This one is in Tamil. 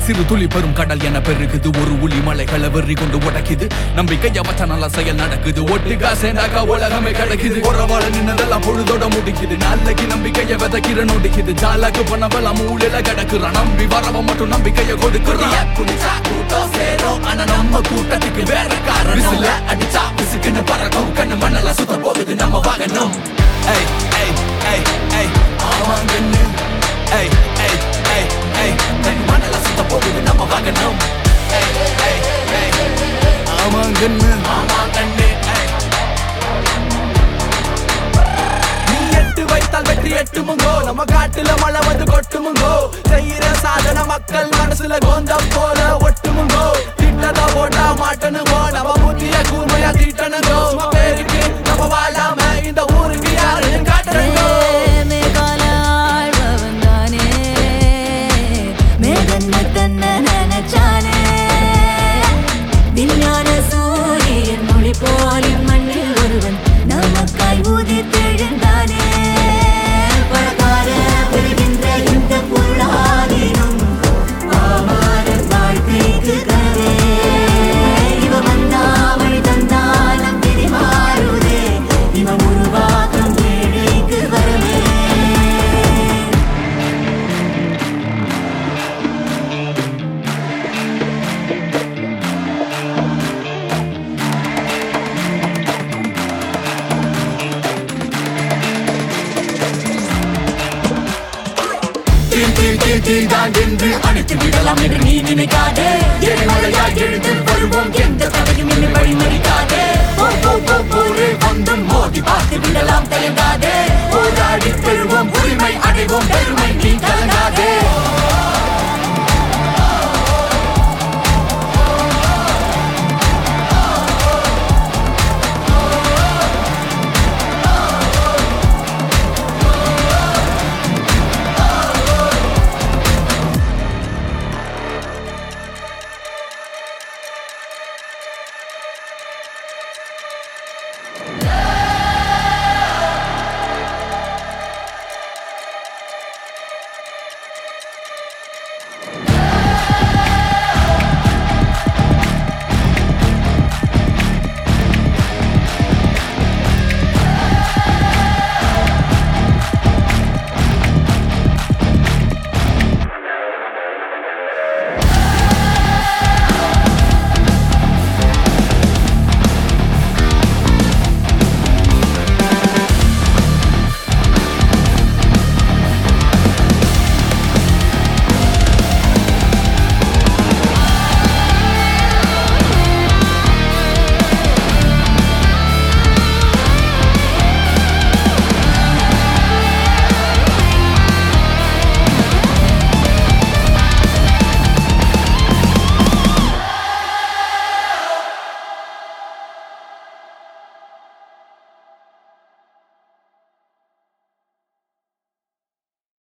சிறு துளி பெரும் கடல் என பெருகுது ஒரு உளி மலைகளை வெறி கொண்டு உடைக்குது நம்பிக்கைய வச்ச நல்ல செயல் நடக்குது ஒட்டுக்கா சேர்ந்தாக்கா உலகமே கிடைக்குது உறவாட நின்னதெல்லாம் பொழுதோட முடிக்குது நாளைக்கு நம்பிக்கைய விதைக்கிற நொடிக்குது ஜாலாக்கு பண்ணவெல்லாம் மூலையில கிடக்குறான் நம்பி வரவ மட்டும் நம்பிக்கைய கொடுக்குறான் குடிச்சா கூட்டம் சேரும் ஆனா நம்ம கூட்டத்துக்கு வேற காரணம் விசில அடிச்சா விசுக்குன்னு பறக்கும் கண்ணு மண்ணெல்லாம் சுத்த போகுது நம்ம வாகனம் ஏய் ஏய் ஏய் ஏய் ஆமாங்கன்னு ஏய் ஏய் ஏய் ஏய் கண்ணு மண்ணெல்லாம் சுத்த போகுது நம்ம வாகனம் ஏய் ஏய் ஏய் ஆமாங்கன்னு ஆமாங்கன்னு ஏய் நீ எட்டு வைத்தால் வெற்றி எட்டுமுங்கோ நம்ம காட்டுல மழை வந்து கொட்டுமுங்கோ செய்யற சாதனை மக்கள் மனசுல கோந்தம் போல ஒட்டுமுங்கோ திட்டத ஓட்டா மாட்டனுங்கோ நம்ம புத்திய கூர்மையா தீட்டனுங்கோ சும்மா பேருக்கு நம்ம வாழாம இந்த ஊருக்கு யாருன்னு காட்டணுங்கோ மேகால ஆழ்பவன் தானே மேகன்ன தன்ன நினைச்சானே விஞ்ஞான சூரியன் மொழி போலி மண்ணில் ஒருவன் நமக்காய் ஊதி தெழுந்தானே பழக்கார பெறுகின்ற இந்த பொருளாதீனம் ஆமார வாழ்க்கைக்கு கதவே இவன் வந்தா வழி தந்தாலும் விதி மாறுதே இவன் உருவாக்கம் ஏழைக்கு வரவே தீ தீ தீ தீ தான் என்று அணைத்து விடலாம் என்று நீ நினைக்காதே எரிமலையாய் எழுந்து வருவோம் எந்த தடையும் என்னை வழிமறிக்காதே போ போ போ